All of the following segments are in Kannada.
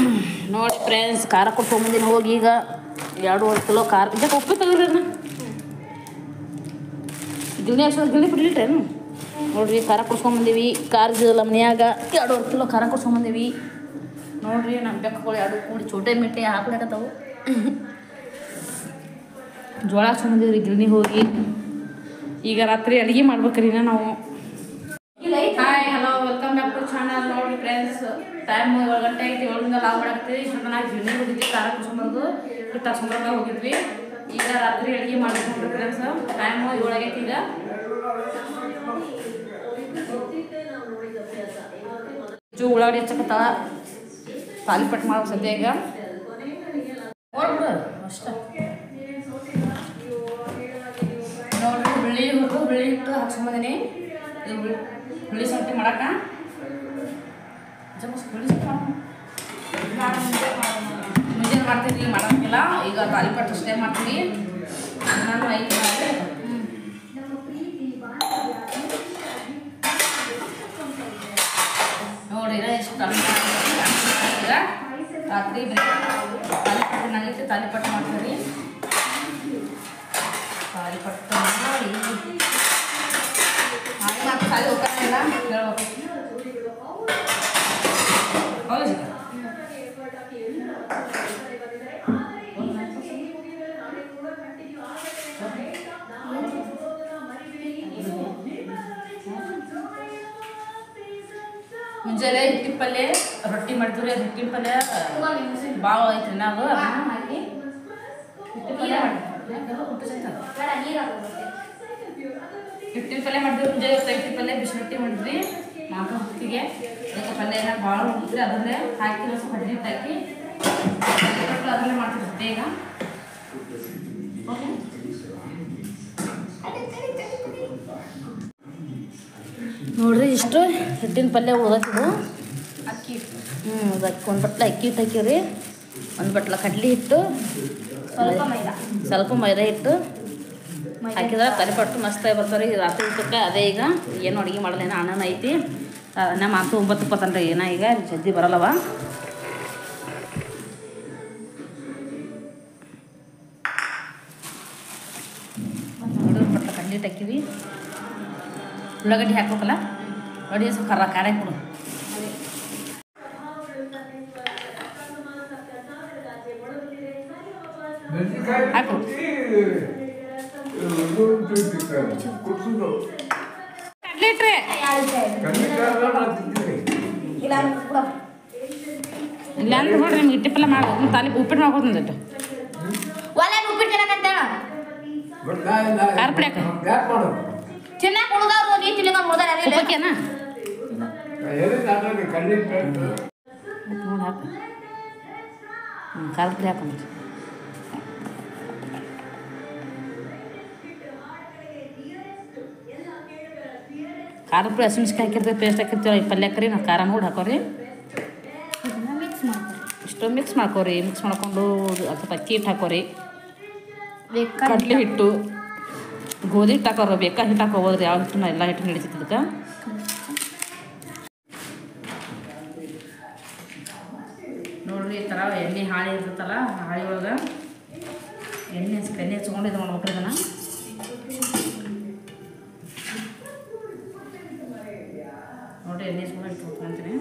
ನೋಡಿ ಫ್ರೆಂಡ್ಸ್ ಖಾರ ಕೊಟ್ಕೊಂಬಂದಿನಿ ಹೋಗಿ ಈಗ ಎರಡೂವರೆ ಕಿಲೋ ಖಾರ ಇದಕ್ಕೆ ಉಪ್ಪು ತೆಗೀರಿ ಅಣ್ಣ ಗಿಣ್ಣಿ ಅಷ್ಟು ಗಿಣ್ಣಿ ಬಿಡ್ಲಿಟ್ರೇನು ನೋಡ್ರಿ ಖಾರ ಕೊಡ್ಸ್ಕೊಂಬಂದೀವಿ ಖಾರ ಇದ್ದಿಲ್ಲ ಮನ್ಯಾಗ ಎರಡೂವರೆ ಕಿಲೋ ಖಾರ ಕೊಡ್ಸ್ಕೊಂಬಂದೀವಿ ನೋಡ್ರಿ ನಮ್ಮ ಬೆಕ್ಕಗಳು ಎರಡು ಕೂಡಿ ಚೋಟೆ ಮಿಟ್ಟೆ ಹಾಕ್ಲಿಕತ್ತವು ಜೋಳ ಹಾಕ್ಸ್ಕೊಂಬಂದಿವ್ರಿ ಗಿರಣಿ ಹೋಗಿ ಈಗ ರಾತ್ರಿ ಅಡುಗೆ ಮಾಡ್ಬೇಕ್ರಿ ನಾವು hi hello welcome back to channel ನೋಡಿ ಫ್ರೆಂಡ್ಸ್ ಟೈಮ್ ಏಳು ಗಂಟೆ ಐತಿ ಏಳರಿಂದ ಲಾವ್ ಮಾಡಾಕ್ತೀವಿ ಇಷ್ಟೊಂದು ನಾವು ಗಿರಣಿ ಹೋಗಿದ್ವಿ ಖಾರ ಕುಸ್ಕೊಂಬಂದು ಹಿಟ್ಟು ಹಸ್ಕೊಂಬರಕ ಹೋಗಿದ್ವಿ ಈಗ ರಾತ್ರಿ ಅಡುಗೆ ಮಾಡ್ಬೇಕು ಫ್ರೆಂಡ್ಸ್ ಟೈಮ್ ಏಳಾಗೈತಿ ಈಗ ಜೂ ಉಳ್ಳಾಗಡ್ಡಿ ಹಚ್ಚಕತ್ತಾಳ ತಾಲಿಪಟ್ಟು ಮಾಡೋ ಸದ್ಯ ಈಗ ನೋಡ್ಬಿಡು ಅಷ್ಟ ನೋಡ್ರಿ ಬಿಳಿ ಹುಡುಗು ಬಿಳಿ ಹಿಟ್ಟು ಹಾಕ್ಸ್ಕೊಂಬಂದಿನಿ ಇದು ಬಿಳಿ- ಬಿಳಿ ಸೊಟ್ಟಿ ಮಾಡಕ್ಕ ಜಮಸ್ ಬಿಳಿ ಸೊಟ್ಟಿ ಮಾಡೋಣ. ಮುಂಜಾನೆ ಮಾಡ್ತೀವಿ ಮಾಡೋಂಗಿಲ್ಲ ಈಗ ತಾಲಿಪಟ್ಟು ಅಷ್ಟೇ ಮಾಡ್ತೀವಿ ನಾನು ಐದು ಮಾಡಿ ನೋಡಿ ಎಷ್ಟು ಕಮ್ಮಿ ಈಗ ರಾತ್ರಿ ತಾಲಿಪಟ್ಟಿನಾಗೈತೆ ತಾಲಿಪಟ್ಟು ಮಾಡ್ತೀವಿ ತಾಲಿಪಟ್ಟು ಮಾಡಿ ಹಾಗೆ ಮತ್ತೆ ಸಾಲಿ ಹೋಗ್ತಾನೆ ಇಲ್ಲ ಹೇಳ್ಬೇಕು ಹೌದು ಮುಂಜಾನೆ ಹಿಟ್ಟಿನ ಪಲ್ಯ ರೊಟ್ಟಿ ಮಾಡ್ತೀವಿ ಅದು ಹಿಟ್ಟಿನ ಪಲ್ಯ ಭಾಳ ಐತ್ರಿ ನಾವು ಅದನ್ನ ಹಾಕಿ ಹಿಟ್ಟಿನ ಪಲ್ಯ ಹಿಟ್ಟಿನ ಪಲ್ಯ ಮಾಡಿದ್ವಿ ಮುಂಜಾನೆ ಹೊತ್ತು ಹಿಟ್ಟಿನ ಪಲ್ಯ ಬಿಸಿ ರೊಟ್ಟಿ ಮಾಡಿದ್ವಿ ನಾಲ್ಕು ಹೊತ್ತಿಗೆ ಅದಕ್ಕೆ ಪಲ್ಯ ಏನಾರ ಭಾಳ ಹುಟ್ಟಿದ್ರೆ ಅದರಲ್ಲೇ ಹಾಕಿ ಒಂದು ಸ್ವಲ್ಪ ಕಡ್ಲಿ ಹಿಟ್ಟು ಹಾಕಿ ರೊಟ್ಟಿ ಅದರಲ್ಲೇ ಮಾಡ್ತೀವಿ ಬೇಗ ಓಕೆ ನೋಡ್ರಿ ಇಷ್ಟು ಹಿಟ್ಟಿನ ಪಲ್ಯ ಉಳ್ದತ್ತಿದು ಅಕ್ಕಿ ಹ್ಞೂ ಅದಕ್ಕೆ ಒಂದು ಬಟ್ಲ ಅಕ್ಕಿ ಹಿಟ್ಟು ಹಾಕಿವ್ರಿ ಒಂದು ಬಟ್ಲ ಕಡ್ಲಿ ಹಿಟ್ಟು ಸ್ವಲ್ಪ ಮೈದಾ ಸ್ವಲ್ಪ ಮೈದಾ ಹಿಟ್ಟು ಮೈದಾ ಹಾಕಿದ್ರೆ ತಲೆಪಟ್ಟು ಮಸ್ತಾಗಿ ಬರ್ತಾರೆ ಈ ರಾತ್ರಿ ಊಟಕ್ಕೆ ಅದೇ ಈಗ ಏನು ಅಡುಗೆ ಮಾಡಲೇನ ಅಣ್ಣನ ಐತಿ ಅನ್ನ ಮಾತು ಒಂಬತ್ತು ಇಪ್ಪತ್ತಂದ್ರೆ ಏನ ಈಗ ಜಲ್ದಿ ಬರಲ್ಲವ ನೋಡಿ ಒಂದು ಬಟ್ಲ ಕಡ್ಲಿ ಹಿಟ್ಟು ಹಾಕಿವಿ ಉಳ್ಳಾಗಡ್ಡಿ ಹಾಕ್ಬೇಕಲ್ಲ ನೋಡಿ ಸ್ವಲ್ಪ ಖಾರ ಖಾರ ಕೊಡು ಹಾಕು ಕಡ್ಲಿ ಇಟ್ರೆ ಇಲ್ಲ ಕೂಡ ಇಲ್ಲ ಅಂದ್ರೆ ನೋಡ್ರಿ ನಿಮ್ಗೆ ಇಟ್ಟಿ ಪಲ್ಯ ಮಾಡಿ ತಾಲಿ ಉಪ್ಪಿಟ್ಟು ಮಾಡ್ಕೊತ ಒಂದಿಟ್ಟು ಒಲೆ ಉಪ್ಪಿಟ್ಟು ತಿನ್ನಕಂತೇಳ ಖಾರ ಪುಡಿ ಹಾಕು ತಿನ್ನಕ್ ಉಳ್ದವ್ರು ನೀ ತಿನ್ನಕ ಉಳ್ದಾರ ಉಪ್ಪಕ್ಕೇನ ನೋಡಿ ಹಾಕು ಹ್ಞೂ ಖಾರ ಪುಡಿ ಹಾಕು ಮತ್ತೆ ಖಾರ ಪುಡಿ ಹಸಿಮೆಣ್ಸಿಕಾಯಿ ಹಾಕಿರ್ತೀವಿ ಪೇಸ್ಟ್ ಹಾಕಿರ್ತೀವಿ ಈ ಪಲ್ಯಕ್ಕೆ ರೀ ನಾವು ಖಾರ ನೋಡಿ ಹಾಕೋರಿ ಮಿಕ್ಸ್ ಮಾಡ್ತಾರೆ ಇಷ್ಟು ಮಿಕ್ಸ್ ಮಾಡ್ಕೋರಿ ಮಿಕ್ಸ್ ಮಾಡ್ಕೊಂಡು ಅಥವಾ ಅಕ್ಕಿ ಹಿಟ್ಟು ಹಾಕೋರಿ ಬೇಕಾ ಕಡ್ಲೆ ಹಿಟ್ಟು ಗೋಧಿ ಹಿಟ್ಟು ಹಾಕೋರು ಬೇಕಾ ಹಿಟ್ಟು ಹಾಕೋಬೋದ್ರಿ ಯಾವ ಹಿಟ್ಟು ಎಲ್ಲ ಹಿಟ್ಟು ನಡೀತೈತೆ ಇದಕ್ಕೆ ನೋಡ್ರಿ ಈ ಥರ ಎಣ್ಣೆ ಹಾಳಿ ಇರ್ತೈತಲ್ಲ ಹಾಳಿ ಒಳಗೆ ಎಣ್ಣೆ ಹಚ್ಚಿ- ಎಣ್ಣೆ ಹಚ್ಕೊಂಡು ಇದು ಮಾಡ್ಬೇಕ್ರಿ ಇದನ್ನು ನೋಡ್ರಿ ಎಣ್ಣೆ ಹಚ್ಕೊಂಡು ಇಟ್ಕೊಳ್ತೀನಿ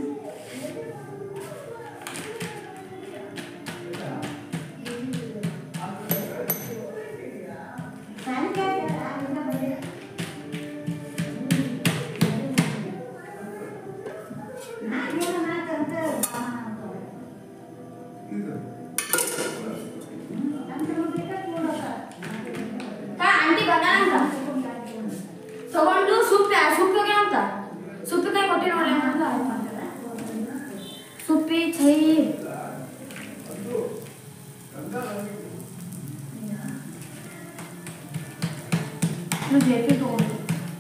ಆಂಟಿ ಬಂದಾನಂತ ತಗೊಂಡು ಸುಪ್ಪಿ ಸುಪ್ಪಿಗೆ ಅಂತ ಸುಪ್ಪಿಕಾಯಿ ಕೊಟ್ಟಿ ನೋಡಿ ಅಂತ ಸುಪ್ಪಿ ಛೈ ಜೇಪಿ ತಗೊಂಡು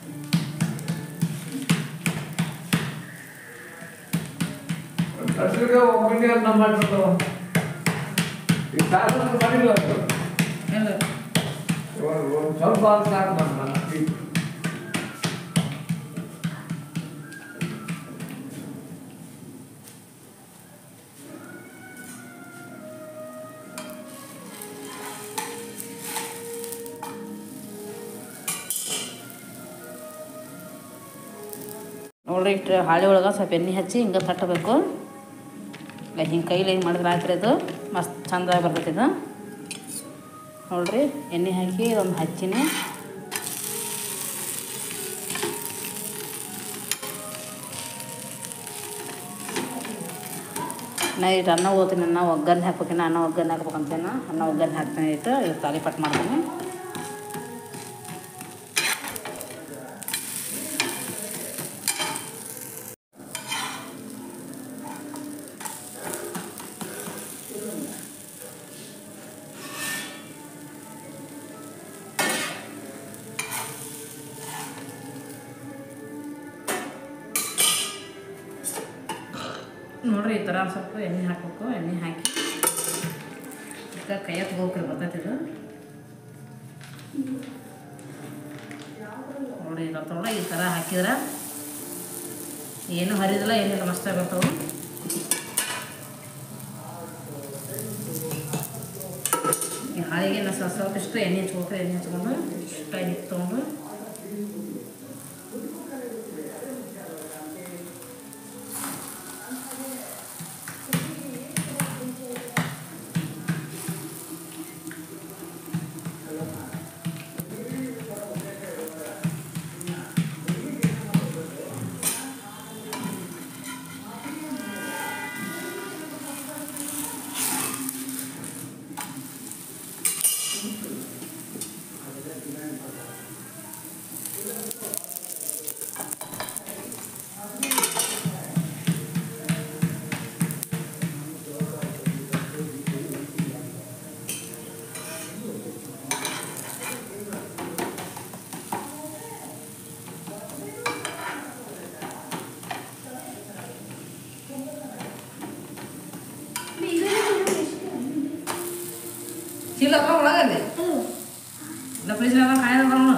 ಒಬ್ಬನಿಗೆ ಅನ್ನ ಮಾಡ್ತಾವ ಈ ಸಾಕು ಮಾಡಿಲ್ಲ ಅದು. ಎಲ್ಲ ಒಂದು ಒಂದು ಸ್ವಲ್ಪ ಅಂತ ಸಾಕು ನನ್ನ ಅಕ್ಕಿ. ನೋಡ್ರಿ ಇಟ್ಟು ಹಾಳೆ ಒಳಗೆ ಸ್ವಲ್ಪ ಎಣ್ಣೆ ಹಚ್ಚಿ ಹಿಂಗೆ ತಟ್ಟಬೇಕು ಇಲ್ಲ ಹಿಂಗೆ ಕೈಲಿ ಹಿಂಗೆ ಮಾಡಿದ್ರೆ ಆಯ್ತು ಅದು ಮಸ್ತ್ ಚಂದ ಬರ್ತೈತೆ ಇದು ನೋಡ್ರಿ ಎಣ್ಣೆ ಹಾಕಿ ಒಂದು ಹಚ್ಚಿನಿ ನಾ ಇಟ್ಟು ಅನ್ನ ಓದ್ತೀನಿ ಅನ್ನ ಒಗ್ಗರಣೆ ಹಾಕ್ಬೇಕಿನ ಅನ್ನ ಒಗ್ಗರಣೆ ಹಾಕ್ಬೇಕಂತೇನ ಅನ್ನ ಒಗ್ಗರಣೆ ಹಾಕ್ತೀನಿ ಇಟ್ಟು ಇದು ತಾಲಿಪಟ್ಟು ಮಾಡ್ತೀನಿ ನೋಡ್ರಿ ಈ ಥರ ಒಂದ್ ಸ್ವಲ್ಪ ಎಣ್ಣೆ ಹಾಕ್ಬೇಕು ಎಣ್ಣೆ ಹಾಕಿ ಈಗ ಕೈಯ ತಗೋಕ್ರಿ ಬರ್ತೈತೆ ಇದು ನೋಡಿ ಈಗ ತೊಗೊಂಡು ಈ ಥರ ಹಾಕಿದ್ರೆ ಏನು ಹರಿದಿಲ್ಲ ಏನಿಲ್ಲ ಮಸ್ತಾಗಿ ಬರ್ತಾವೆ ಈ ಹಾಳಿಗೆ ನಾವು ಸ್ವಲ್ಪ ಸ್ವಲ್ಪ ಇಷ್ಟು ಎಣ್ಣೆ ಹಚ್ಕೊಕ್ರಿ ಎಣ್ಣೆ ಹಚ್ಕೊಂಡು ಇಷ್ಟ ಎಣ್ಣೆ ತೊಗೊಂಡು ಚೀಲಪ್ಪ ಒಳಗಲ್ಲಿ ಇಲ್ಲ ಫ್ರಿಜ್ನಾಗ ಕಾಯ್ದ ಬರೋಣ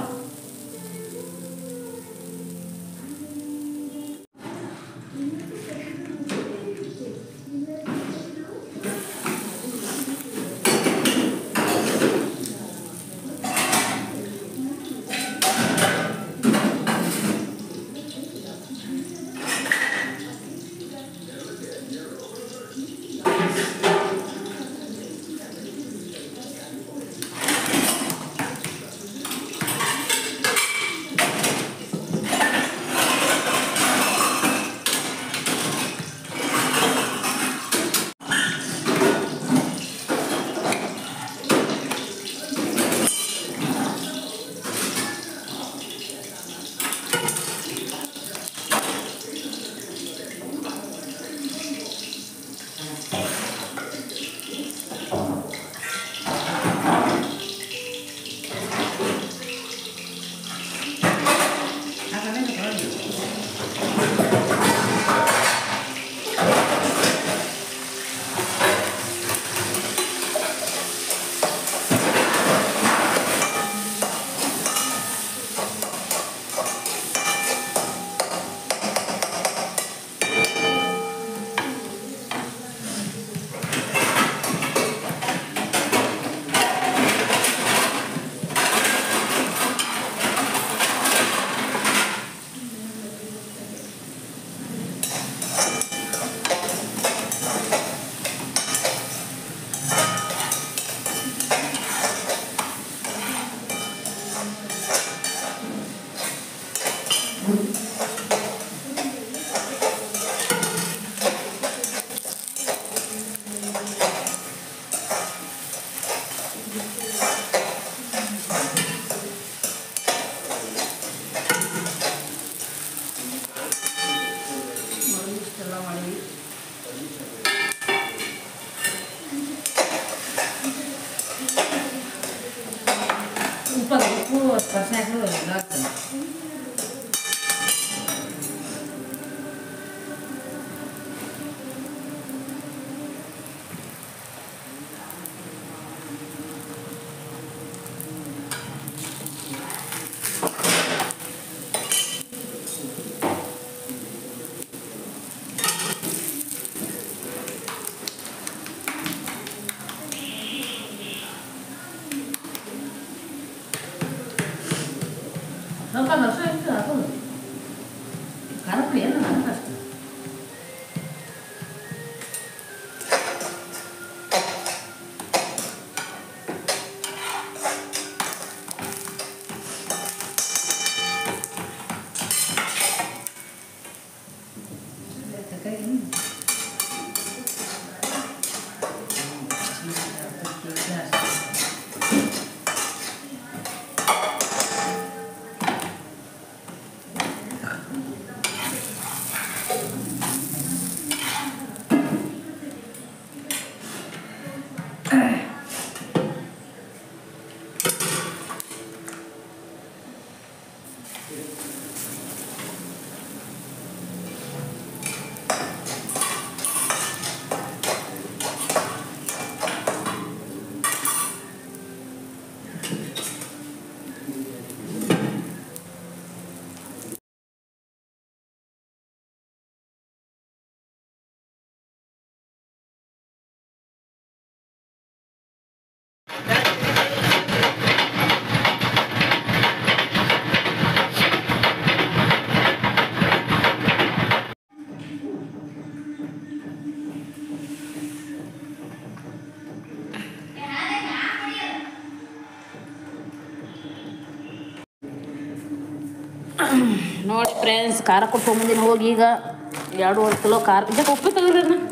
ನೋಡಿ ಫ್ರೆಂಡ್ಸ್ ಖಾರ ಕೊಟ್ಕೊಂಬಂದಿನ ಹೋಗಿ ಈಗ ಎರಡೂವರೆ ಕಿಲೋ ಖಾರ ಇದಕ್ಕೆ ಉಪ್ಪು ತೆಗೆದ್ರಿ ಅದನ್ನ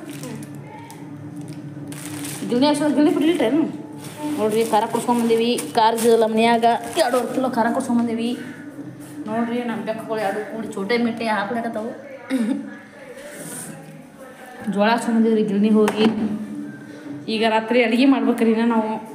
ಗಿರಣಿ ಹಾಕ್ಸೋದು ಗಿರಣಿ ಬಿಡ್ಲಿಟ್ರೇನು ನೋಡ್ರಿ ಖಾರ ಕೊಡ್ಸ್ಕೊಂಬಂದೀವಿ ಖಾರದ ಮನ್ಯಾಗ ಎರಡೂವರೆ ಕಿಲೋ ಖಾರ ಕೊಡ್ಸ್ಕೊಂಬಂದೀವಿ ನೋಡ್ರಿ ನಮ್ಮ ಬೆಕ್ಕಗಳು ಎರಡು ಕೂಡಿ ಚೋಟೆ ಮಿಟ್ಟೆ ಹಾಕ್ಲಾಕತ್ತಾವು ಜೋಳ ಹಾಕ್ಸ್ಕೊಂಬಂದಿವ್ರಿ ಗಿರಣಿ ಹೋಗಿ ಈಗ ರಾತ್ರಿ ಅಡುಗೆ ಮಾಡ್ಬೇಕ್ರಿ ನಾವು